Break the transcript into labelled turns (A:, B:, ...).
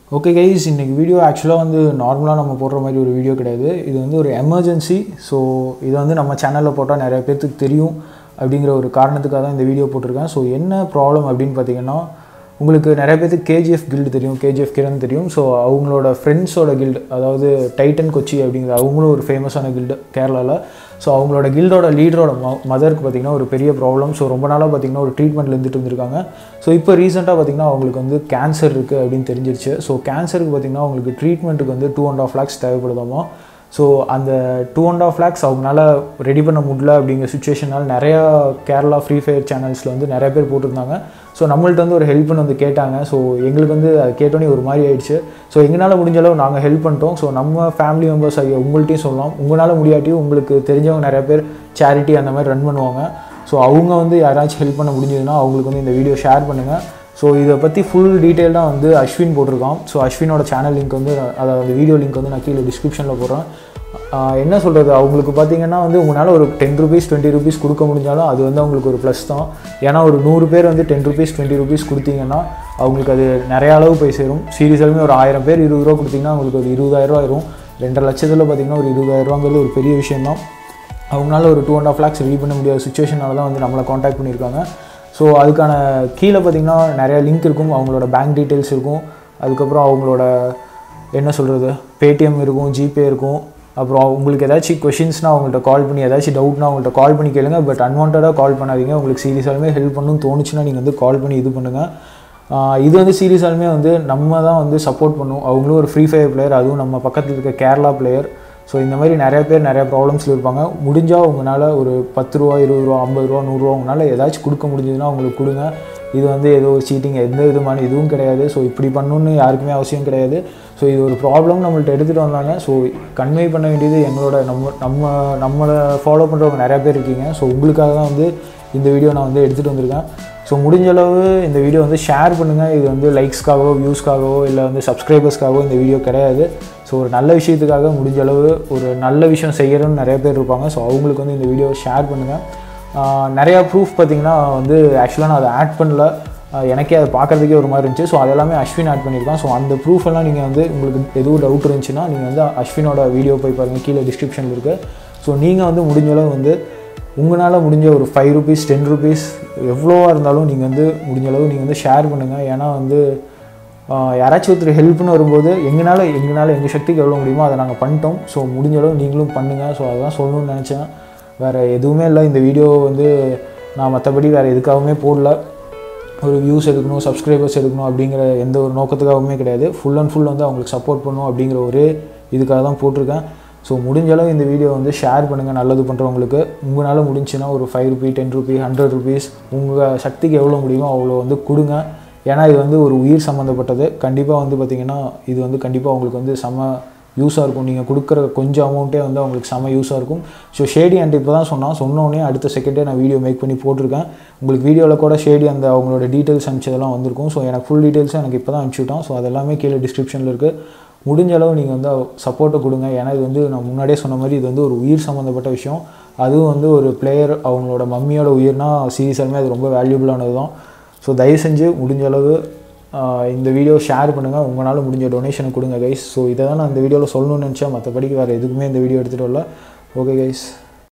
A: okay guys இன்றைக்கி video ஆக்சுவலாக வந்து நார்மலாக நம்ம போடுற மாதிரி ஒரு வீடியோ கிடையாது இது வந்து ஒரு எமர்ஜென்சி ஸோ இதை வந்து நம்ம சேனலில் போட்டால் நிறைய பேர்த்துக்கு தெரியும் அப்படிங்கிற ஒரு காரணத்துக்காக தான் இந்த வீடியோ போட்டிருக்கேன் ஸோ என்ன ப்ராப்ளம் அப்படின்னு பார்த்தீங்கன்னா உங்களுக்கு நிறைய பேருக்கு கேஜிஎஃப் கில்டு தெரியும் கேஜிஎஃப் கிரண் தெரியும் ஸோ அவங்களோட ஃப்ரெண்ட்ஸோட கில்டு அதாவது டைட்டன் கொச்சி அப்படிங்கிற அவங்களும் ஒரு ஃபேமஸான கில்டு கேரளாவில் ஸோ அவங்களோட கில்டோட லீடரோட ம மதருக்கு பார்த்திங்கன்னா ஒரு பெரிய ப்ராப்ளம் ஸோ ரொம்ப நாளாக பார்த்திங்கன்னா ஒரு ட்ரீட்மெண்ட்டில் இருந்துட்டு இருந்திருக்காங்க ஸோ இப்போ ரீசெண்டாக பார்த்திங்கன்னா அவங்களுக்கு வந்து கேன்சர் இருக்குது அப்படின்னு தெரிஞ்சிருச்சு ஸோ கேன்சருக்கு பார்த்திங்கன்னா அவங்களுக்கு ட்ரீட்மெண்ட்டுக்கு வந்து டூ அண்ட் ஆஃப் லேக்ஸ் தேவைப்படுதாமா ஸோ அந்த டூ அண்ட் ஆஃப் லேக்ஸ் அவங்களால ரெடி பண்ண முடியல அப்படிங்கிற சுச்சுவேஷனால் நிறையா கேரளா ஃப்ரீ ஃபயர் சேனல்ஸில் வந்து நிறைய பேர் போட்டிருந்தாங்க ஸோ நம்மள்ட்ட வந்து ஒரு ஹெல்ப்னு வந்து கேட்டாங்க ஸோ எங்களுக்கு வந்து அது கேட்டோன்னே ஒரு மாதிரி ஆயிடுச்சு ஸோ எங்களால் முடிஞ்ச அளவு நாங்கள் ஹெல்ப் பண்ணிட்டோம் ஸோ நம்ம ஃபேமிலி மெம்பர்ஸ் ஆகிய உங்கள்கிட்டையும் சொல்லலாம் உங்களால் முடியாட்டியும் உங்களுக்கு தெரிஞ்சவங்க நிறைய பேர் சேரிட்டி அந்த மாதிரி ரன் பண்ணுவாங்க ஸோ அவங்க வந்து யாராச்சும் ஹெல்ப் பண்ண முடிஞ்சதுன்னா அவங்களுக்கு வந்து இந்த வீடியோ ஷேர் பண்ணுங்கள் ஸோ இதை பற்றி ஃபுல் டீட்டெயிலாக வந்து அஸ்வின் போட்டிருக்கான் ஸோ அஸ்வினோட சேனல் லிங்க் வந்து அதாவது வீடியோ லிங்க் வந்து நான் கீழே டிஸ்கிரிப்ஷனில் போடுறேன் என்ன சொல்கிறது அவங்களுக்கு பார்த்தீங்கன்னா வந்து உங்களால் ஒரு டென் ருபீஸ் டுவெண்ட்டி ருபீஸ் கொடுக்க முடிஞ்சாலும் அது வந்து அவங்களுக்கு ஒரு ப்ளஸ் தான் ஏன்னா ஒரு நூறு பேர் வந்து டென் ருபீஸ் டுவெண்ட்டி ருபீஸ் கொடுத்தீங்கன்னா அவங்களுக்கு அது நிறைய அளவு போய் சேரும் சீரியஸாலுமே ஒரு ஆயிரம் பேர் இருபது ரூபா கொடுத்தீங்கன்னா அவங்களுக்கு ஒரு இருபதாயிரரூவா ஆயிரும் ரெண்டரை லட்சத்தில் பார்த்தீங்கன்னா ஒரு இருபதாயிரரூவாங்கிறது ஒரு பெரிய விஷயம் தான் அவங்களால ஒரு two and half lakhs ready பண்ண முடியாத சுச்சுவேஷனால தான் வந்து நம்மளை காண்டாக்ட் பண்ணியிருக்காங்க ஸோ அதுக்கான கீழே பார்த்திங்கன்னா நிறையா லிங்க் இருக்கும் அவங்களோட பேங்க் டீட்டெயில்ஸ் இருக்கும் அதுக்கப்புறம் அவங்களோட என்ன சொல்கிறது பேடிஎம் இருக்கும் ஜிபே இருக்கும் அப்புறம் உங்களுக்கு ஏதாச்சும் கொஷின்ஸ்னால் அவங்கள்ட்ட கால் பண்ணி ஏதாச்சும் டவுட்னா அவங்கள்ட்ட கால் பண்ணி கேளுங்க பட் அன்வான்டாக கால் பண்ணாதீங்க உங்களுக்கு சீரியஸாலுமே ஹெல்ப் பண்ணணும்னு தோணுச்சுன்னா நீங்கள் வந்து கால் பண்ணி இது பண்ணுங்கள் இது வந்து சீரியஸாலுமே வந்து நம்ம தான் வந்து சப்போர்ட் பண்ணும் அவங்களும் ஒரு ஃப்ரீ ஃபயர் பிளேயர் அதுவும் நம்ம பக்கத்தில் இருக்க கேரளா பிளேயர் ஸோ இந்த மாதிரி நிறைய பேர் நிறைய ப்ராப்ளம்ஸில் இருப்பாங்க முடிஞ்சால் உங்களால் ஒரு பத்து ரூபா இருபது ரூபா ஐம்பது ரூபா நூறுரூவா உங்களால் ஏதாச்சும் கொடுக்க முடிஞ்சதுன்னா அவங்களுக்கு கொடுங்க இது வந்து ஏதோ சீட்டிங் எந்த விதமான இதுவும் கிடையாது ஸோ இப்படி பண்ணணுன்னு யாருக்குமே அவசியம் கிடையாது ஸோ இது ஒரு ப்ராப்ளம் நம்மள்ட்ட எடுத்துகிட்டு வந்தாங்க ஸோ கன்வே பண்ண வேண்டியது எங்களோட நம்ம நம்ம நம்மளை ஃபாலோ பண்ணுறவங்க நிறையா பேர் இருக்கீங்க ஸோ உங்களுக்காக தான் வந்து இந்த வீடியோ நான் வந்து எடுத்துகிட்டு வந்திருக்கேன் ஸோ முடிஞ்ச அளவு இந்த வீடியோ வந்து ஷேர் பண்ணுங்கள் இது வந்து லைக்ஸ்க்காகவோ வியூஸ்க்காகவோ இல்லை வந்து சப்ஸ்கிரைபர்ஸ்க்காகவோ இந்த வீடியோ கிடையாது ஸோ ஒரு நல்ல விஷயத்துக்காக முடிஞ்ச அளவு ஒரு நல்ல விஷயம் செய்கிறோன்னு நிறைய பேர் இருப்பாங்க ஸோ அவங்களுக்கு வந்து இந்த வீடியோ ஷேர் பண்ணுங்கள் நிறையா ப்ரூஃப் பார்த்திங்கன்னா வந்து ஆக்சுவலாக நான் அதை ஆட் பண்ணல எனக்கே அதை பார்க்குறதுக்கே ஒரு மாதிரி இருந்துச்சு ஸோ அதெல்லாமே அஸ்வின் ஆட் பண்ணியிருக்கான் ஸோ அந்த ப்ரூஃப் எல்லாம் நீங்கள் வந்து உங்களுக்கு எதுவும் டவுட் இருந்துச்சுன்னா நீங்கள் வந்து அஸ்வினோட வீடியோ போய் பாருங்கள் கீழே டிஸ்கிரிப்ஷனில் இருக்குது ஸோ நீங்கள் வந்து முடிஞ்ச அளவு வந்து உங்களால் முடிஞ்ச ஒரு ஃபைவ் ருபீஸ் டென் ருபீஸ் எவ்வளோவா இருந்தாலும் நீங்கள் வந்து முடிஞ்ச அளவு நீங்கள் வந்து ஷேர் பண்ணுங்கள் ஏன்னா வந்து யாராச்சும் ஒருத்தர் ஹெல்ப்னு வரும்போது எங்களால் எங்களால் எங்கள் சக்திக்கு எவ்வளோ முடியுமோ அதை நாங்கள் பண்ணிட்டோம் ஸோ முடிஞ்ச அளவு நீங்களும் பண்ணுங்கள் ஸோ அதெல்லாம் சொல்லணும்னு நினச்சேன் வேறு எதுவுமே இல்லை இந்த வீடியோ வந்து நான் மற்றபடி வேறு எதுக்காகவுமே போடல ஒரு வியூஸ் எடுக்கணும் சப்ஸ்கிரைபர்ஸ் எடுக்கணும் அப்படிங்கிற எந்த ஒரு நோக்கத்துக்காகவுமே கிடையாது ஃபுல் அண்ட் ஃபுல் வந்து அவங்களுக்கு சப்போர்ட் பண்ணணும் அப்படிங்கிற ஒரே இதுக்காக தான் போட்டிருக்கேன் ஸோ முடிஞ்ச அளவு இந்த வீடியோ வந்து ஷேர் பண்ணுங்கள் நல்லது பண்ணுறவங்களுக்கு உங்களால் முடிஞ்சுன்னா ஒரு five rupee ten rupee hundred rupees உங்கள் சக்திக்கு எவ்வளோ முடியுமோ அவ்வளோ வந்து கொடுங்க ஏன்னா இது வந்து ஒரு உயிர் சம்மந்தப்பட்டது கண்டிப்பாக வந்து பார்த்திங்கன்னா இது வந்து கண்டிப்பாக உங்களுக்கு வந்து செம்ம யூஸாக இருக்கும் நீங்கள் கொடுக்குற கொஞ்சம் அமௌண்ட்டே வந்து அவங்களுக்கு செம்ம யூஸாக இருக்கும் ஸோ ஷேடி அண்ட் இப்போ தான் சொன்னால் சொன்னோடனே அடுத்த செகண்டே நான் வீடியோ மேக் பண்ணி போட்டிருக்கேன் உங்களுக்கு வீடியோவில் கூட ஷேடி அந்த அவங்களோட டீட்டெயில்ஸ் அனுப்பிச்சதெல்லாம் வந்திருக்கும் ஸோ எனக்கு ஃபுல் டீட்டெயில்ஸும் எனக்கு இப்போ தான் அனுப்பிச்சுட்டான் ஸோ அதெல்லாமே கீழே டிஸ்கிரிப்ஷனில் இருக்குது முடிஞ்ச அளவு நீங்கள் வந்து சப்போர்ட்டை கொடுங்க ஏன்னா இது வந்து நான் முன்னாடியே சொன்ன மாதிரி இது வந்து ஒரு உயிர் சம்மந்தப்பட்ட விஷயம் அதுவும் வந்து ஒரு பிளேயர் அவங்களோட மம்மியோட உயிர்னா சீரியஸாலுமே அது ரொம்ப வேல்யூபிளானது தான் ஸோ தயவு செஞ்சு முடிஞ்ச அளவு இந்த வீடியோ ஷேர் பண்ணுங்கள் உங்களால் முடிஞ்ச டொனேஷனை கொடுங்க கைஸ் ஸோ இதை தான் நான் இந்த வீடியோவில் சொல்லணும்னு நினச்சேன் மற்றபடிக்கு வேறு எதுக்குமே இந்த வீடியோ எடுத்துகிட்டு வரல ஓகே கைஸ்